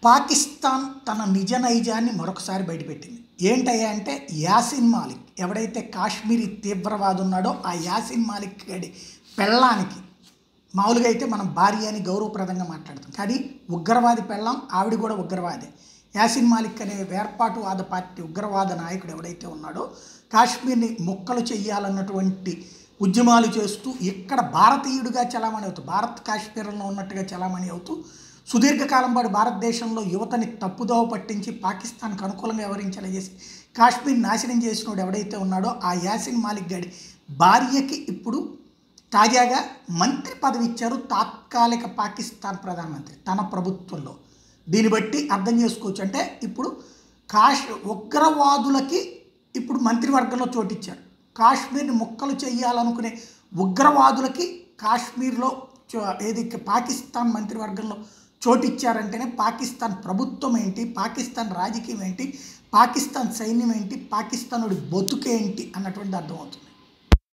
పాకిస్తాన్ తన నిజ నైజాన్ని మరొకసారి బయటపెట్టింది ఏంటయ్యా అంటే యాసిన్ మాలిక్ ఎవడైతే కాశ్మీరీ తీవ్రవాది ఉన్నాడో ఆ యాసిన్ మాలిక్ గడి పెళ్ళానికి మామూలుగా అయితే మనం భార్య అని గౌరవప్రదంగా మాట్లాడతాం కానీ ఉగ్రవాది పెళ్ళాం ఆవిడ కూడా ఉగ్రవాదే యాసిన్ మాలిక్ అనే వేర్పాటువాద పార్టీ ఉగ్రవాద నాయకుడు ఎవడైతే ఉన్నాడో కాశ్మీర్ని ముక్కలు చెయ్యాలన్నటువంటి ఉద్యమాలు చేస్తూ ఇక్కడ భారతీయుడిగా చలామణి అవుతూ భారత్ కాశ్మీర్లో ఉన్నట్టుగా చలామణి అవుతూ సుదీర్ఘకాలం పాటు భారతదేశంలో యువతని తప్పుదోవ పట్టించి పాకిస్తాన్కి అనుకూలంగా వ్యవహరించేలా చేసి కాశ్మీర్ నాశనం చేసినోడు ఎవడైతే ఉన్నాడో ఆ యాసిన్ మాలిక్ గడి భార్యకి ఇప్పుడు తాజాగా మంత్రి పదవి ఇచ్చారు తాత్కాలిక పాకిస్తాన్ ప్రధానమంత్రి తన ప్రభుత్వంలో దీన్ని బట్టి అర్థం చేసుకోవచ్చు అంటే ఇప్పుడు కాశ్ ఉగ్రవాదులకి ఇప్పుడు మంత్రివర్గంలో చోటిచ్చారు కాశ్మీర్ని ముక్కలు చేయాలనుకునే ఉగ్రవాదులకి కాశ్మీర్లో చో- ఏది పాకిస్తాన్ మంత్రివర్గంలో చోటిచ్చారంటేనే పాకిస్తాన్ ప్రభుత్వం ఏంటి పాకిస్తాన్ రాజకీయం ఏంటి పాకిస్తాన్ సైన్యం ఏంటి పాకిస్తానుడి బతుకేంటి అన్నటువంటిది అర్థమవుతుంది